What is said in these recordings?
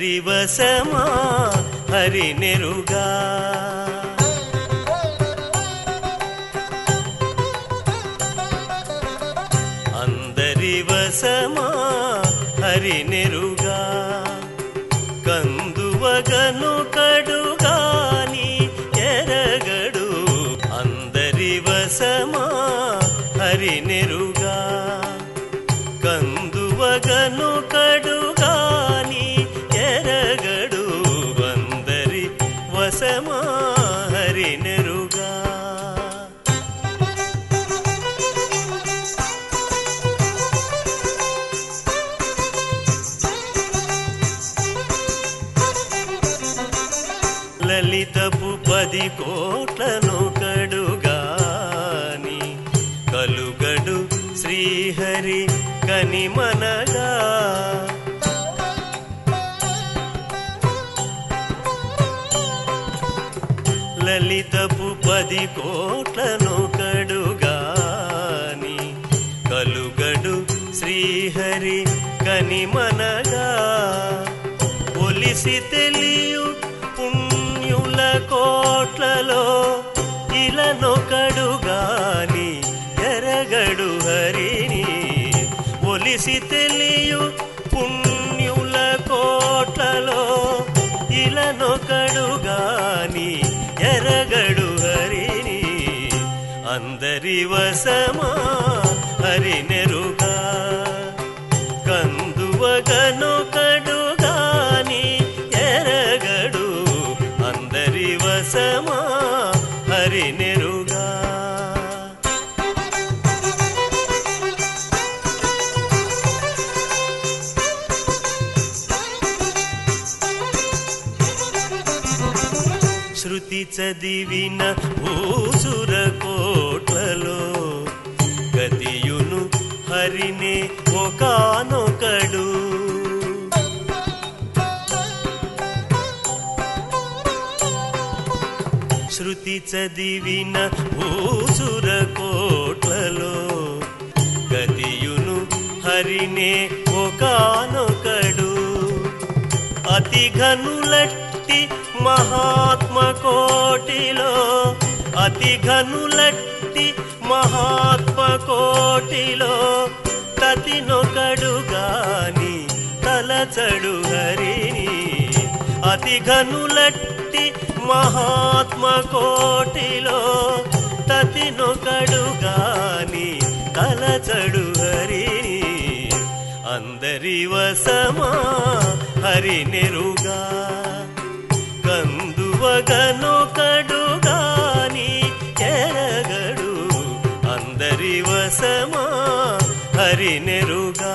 అందరి వశమా హరి నెరుగా అందరి వశమా హరి నెరుగా కందువగను కడుగాని ఎరగడు అందరి వశమా హరి నెరుగా కందువగను కడుగాని ఎరగడు అందరి వశమా హరి నెరుగా లలితపు పది కోట్లను కడుగాని కలుగడు శ్రీహరి కనిమనగా లలితపు పది కోట్లను కడుగాని కలుగడు శ్రీహరి కనిమనగా ఒలిసి తెలియు పుణ్యుల కోట్లలో ఇలనొకడుగాని ఎరగడు హరిని ఒలిసి తెలియు పుణ్యుల కోట్లలో ఇలనొకడుగాని ఎరగడు హరిని అందరి వశమా హరి నెరుగా కందువగను కడుగాని ఎరగడు అందరి వశమా హరి నెరుగా శృతి చదివిన భూసుర కోట్లలో గతియును హరినే ఒకానొకడు శృతి చదివిన భూసుర కోట్లలో గతియును హరినే ఒకానొకడు అతి ఘనులట్టి మహాత్మ కోటిలో అతి ఘనులట్టి మహాత్మ కోటిలో తతినొకడు గాని తలచడు హరిని అతి ఘనులట్టి మహాత్మ కోటిలో తతినొకడు గాని తలచడు హరిని అందరి వశమా హరి నెరుగా కందువగను కడుగాని ఎరగడు అందరి వశమా హరి నెరుగా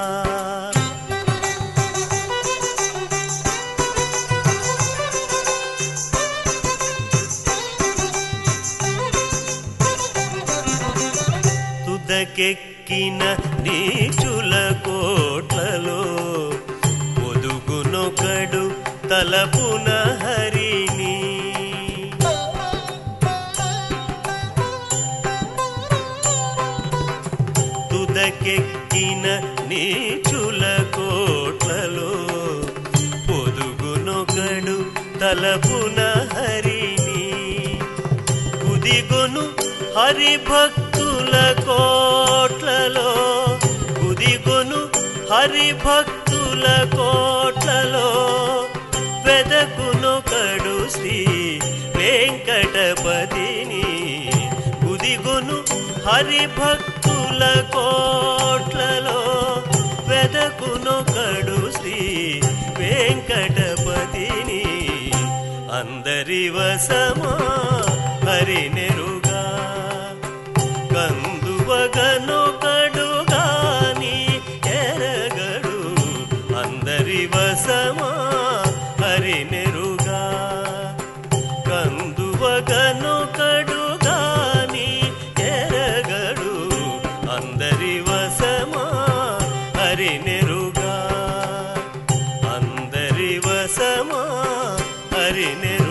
తుదకెక్కిన నీచుల కోట్లలో ఒదుగునొకడు తలపున హరిని తుదకెక్కిన నీచుల కోట్లలో పొదుగునొకడు తలపున హరిని కుదిగొను హరి భక్తుల కోట్లలో కుదిగొను హరి భక్తుల కోట్లలో వెదకునొకడు శ్రీ వెంకటపతిని కుదిగొను హరి భక్తుల కోట్లలో వెదకునొకడు శ్రీ వెంకటపతిని అందరి వశమా హరి నెరుగా కందువగనొకడు గాని ఎరగడు అందరి వశమా హరి నెరుగా కందువగనొకడు గాని ఎరగడు అందరి వశమా హరి నెరుగా అందరి వశమా హరి నెరుగా